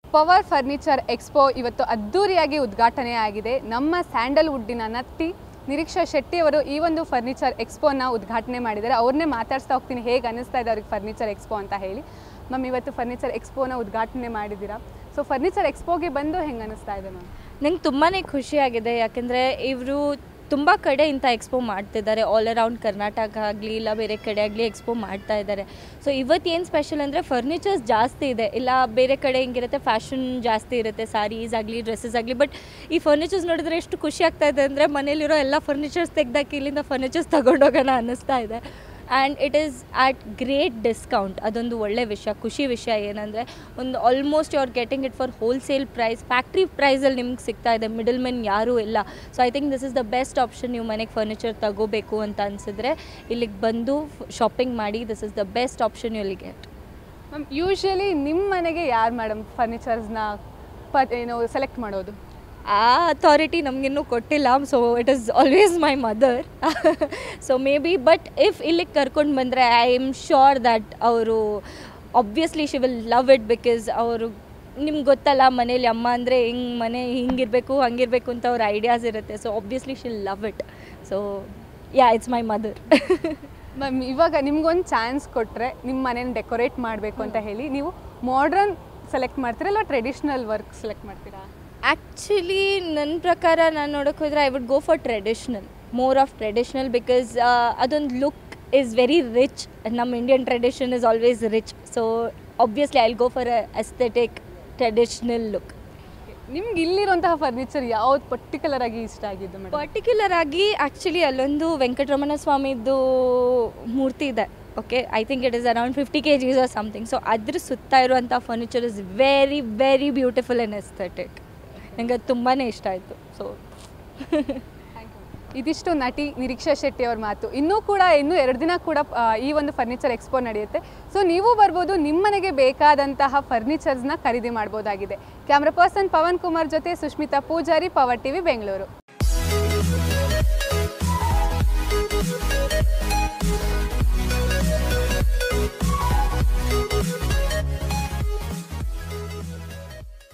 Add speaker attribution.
Speaker 1: power furniture expo ಇವತ್ತು ಅದ್ಧೂರಿಯಾಗಿ ಉದ್ಘಾಟನೆ ಆಗಿದೆ ನಮ್ಮ ಸ್ಯಾಂಡಲ್ವುಡ್ಡಿನ ನಟಿ ನಿರೀಕ್ಷಾ ಶೆಟ್ಟಿ ಅವರು ಈ ಒಂದು ಫರ್ನಿಚರ್ ಎಕ್ಸ್ಪೋನ ಉದ್ಘಾಟನೆ ಮಾಡಿದ್ದಾರೆ ಅವ್ರನ್ನೇ ಮಾತಾಡ್ಸ್ತಾ ಹೋಗ್ತೀನಿ ಹೇಗೆ ಅನ್ನಿಸ್ತಾ ಇದೆ ಅವ್ರಿಗೆ ಫರ್ನಿಚರ್ ಎಕ್ಸ್ಪೋ ಅಂತ ಹೇಳಿ ಮ್ಯಾಮ್ ಇವತ್ತು ಫರ್ನಿಚರ್ ಎಕ್ಸ್ಪೋನ ಉದ್ಘಾಟನೆ ಮಾಡಿದ್ದೀರಾ ಸೊ ಫರ್ನಿಚರ್ ಎಕ್ಸ್ಪೋಗೆ ಬಂದು ಹೆಂಗೆ ಅನ್ನಿಸ್ತಾ ಇದೆ ಮ್ಯಾಮ್
Speaker 2: ನಂಗೆ ತುಂಬಾ ಖುಷಿಯಾಗಿದೆ ಯಾಕೆಂದರೆ ಇವರು ತುಂಬ ಕಡೆ ಇಂಥ ಎಕ್ಸ್ಪೋ ಮಾಡ್ತಿದ್ದಾರೆ ಆಲ್ ಅರೌಂಡ್ ಕರ್ನಾಟಕ ಆಗಲಿ ಇಲ್ಲ ಬೇರೆ ಕಡೆ ಆಗಲಿ ಎಕ್ಸ್ಪೋ ಮಾಡ್ತಾ ಇದ್ದಾರೆ ಸೊ ಇವತ್ತು ಏನು ಸ್ಪೆಷಲ್ ಅಂದರೆ ಫರ್ನಿಚರ್ಸ್ ಜಾಸ್ತಿ ಇದೆ ಇಲ್ಲ ಬೇರೆ ಕಡೆ ಹಿಂಗಿರುತ್ತೆ ಫ್ಯಾಷನ್ ಜಾಸ್ತಿ ಇರುತ್ತೆ ಸಾರೀಸ್ ಆಗಲಿ ಡ್ರೆಸ್ಸಸ್ ಆಗಲಿ ಬಟ್ ಈ ಫರ್ನಿಚರ್ಸ್ ನೋಡಿದ್ರೆ ಎಷ್ಟು ಖುಷಿ ಆಗ್ತಾ ಇದೆ ಅಂದರೆ ಮನೇಲಿರೋ ಎಲ್ಲ ಫರ್ನಿಚರ್ಸ್ ತೆಗ್ದಾಕಿ ಇಲ್ಲಿಂದ ಫರ್ನಿಚರ್ಸ್ ತಗೊಂಡೋಗೋಣ ಅನ್ನಿಸ್ತಾ ಇದೆ and it is at great discount ಅದೊಂದು ಒಳ್ಳೆ ವಿಷಯ ಖುಷಿ ವಿಷಯ ಏನಂದರೆ ಒಂದು almost you are getting it for wholesale price factory ಪ್ರೈಸಲ್ಲಿ ನಿಮ್ಗೆ ಸಿಗ್ತಾ ಇದೆ ಮಿಡಲ್ ಮೆನ್ ಯಾರೂ ಇಲ್ಲ so I think this is the best option ನೀವು ಮನೆಗೆ ಫರ್ನಿಚರ್ ತಗೋಬೇಕು ಅಂತ ಅನಿಸಿದ್ರೆ ಇಲ್ಲಿಗೆ ಬಂದು ಶಾಪಿಂಗ್ ಮಾಡಿ this is the best option you will get
Speaker 1: ma'am usually ನಿಮ್ಮ ಮನೆಗೆ ಯಾರು ಮೇಡಮ್ ಫರ್ನಿಚರ್ಸ್ನ ಪ ಏನು ಸೆಲೆಕ್ಟ್ ಮಾಡೋದು
Speaker 2: ಆ ಅಥಾರಿಟಿ ನಮಗಿನ್ನೂ ಕೊಟ್ಟಿಲ್ಲ so it is always my mother so maybe but if ಇಲ್ಲಿಗೆ ಕರ್ಕೊಂಡು ಬಂದರೆ ಐ ಆಮ್ ಶ್ಯೂರ್ ದ್ಯಾಟ್ ಅವರು obviously she will love it because ಅವರು ನಿಮ್ಗೆ ಗೊತ್ತಲ್ಲ ಮನೇಲಿ ಅಮ್ಮ ಅಂದರೆ ಹಿಂಗೆ ಮನೆ ಹಿಂಗಿರಬೇಕು ಹಂಗಿರಬೇಕು ಅಂತ ಅವ್ರ ಐಡಿಯಾಸ್ ಇರುತ್ತೆ so obviously still love it so yeah it's my mother
Speaker 1: ma'am ಇವಾಗ ನಿಮ್ಗೊಂದು ಚಾನ್ಸ್ ಕೊಟ್ಟರೆ ನಿಮ್ಮ ಮನೇನ ಡೆಕೋರೇಟ್ ಮಾಡಬೇಕು ಅಂತ ಹೇಳಿ ನೀವು ಮಾಡ್ರನ್ ಸೆಲೆಕ್ಟ್ ಮಾಡ್ತೀರಾ ಇಲ್ಲ ಟ್ರೆಡಿಷ್ನಲ್ ವರ್ಕ್ ಸೆಲೆಕ್ಟ್ ಮಾಡ್ತೀರಾ
Speaker 2: ಆ್ಯಕ್ಚುಲಿ ನನ್ನ ಪ್ರಕಾರ ನಾನು ನೋಡೋಕೆ ಹೋದರೆ I would go for traditional more of traditional because ಅದೊಂದು ಲುಕ್ ಈಸ್ ವೆರಿ ರಿಚ್ ನಮ್ಮ Indian tradition is always rich so obviously I go for aesthetic traditional look
Speaker 1: ನಿಮ್ಗೆ ಇಲ್ಲಿರುವಂತಹ ಫರ್ನಿಚರ್ ಯಾವ್ದು ಪರ್ಟಿಕ್ಯುಲರ್ ಆಗಿ ಇಷ್ಟ ಆಗಿದ್ದು ಮೇಡಮ್
Speaker 2: ಪರ್ಟಿಕ್ಯುಲರ್ ಆಗಿ ಆ್ಯಕ್ಚುಲಿ ಅಲ್ಲೊಂದು ವೆಂಕಟರಮಣ ಸ್ವಾಮಿದು ಮೂರ್ತಿ ಇದೆ okay I think it is around fifty K Gs or something so ಅದ್ರ ಸುತ್ತ ಇರುವಂಥ furniture is very very beautiful and aesthetic ನನಗೆ ಅದು ತುಂಬಾ ಇಷ್ಟ ಆಯಿತು ಸೊ
Speaker 1: ಇದಿಷ್ಟು ನಟಿ ನಿರೀಕ್ಷಾ ಶೆಟ್ಟಿ ಅವ್ರ ಮಾತು ಇನ್ನೂ ಕೂಡ ಇನ್ನೂ ಎರಡು ದಿನ ಕೂಡ ಆ, ಈ ಒಂದು ಫರ್ನಿಚರ್ ಎಕ್ಸ್ಪೋ ನಡೆಯುತ್ತೆ ಸೊ ನೀವು ಬರ್ಬೋದು ನಿಮ್ಮನೆಗೆ ಬೇಕಾದಂತಹ ಫರ್ನಿಚರ್ಸ್ನ ಖರೀದಿ ಮಾಡ್ಬೋದಾಗಿದೆ ಕ್ಯಾಮ್ರಾ ಪರ್ಸನ್ ಪವನ್ ಕುಮಾರ್ ಜೊತೆ ಸುಷ್ಮಿತಾ ಪೂಜಾರಿ ಪವರ್ ಟಿವಿ ಬೆಂಗಳೂರು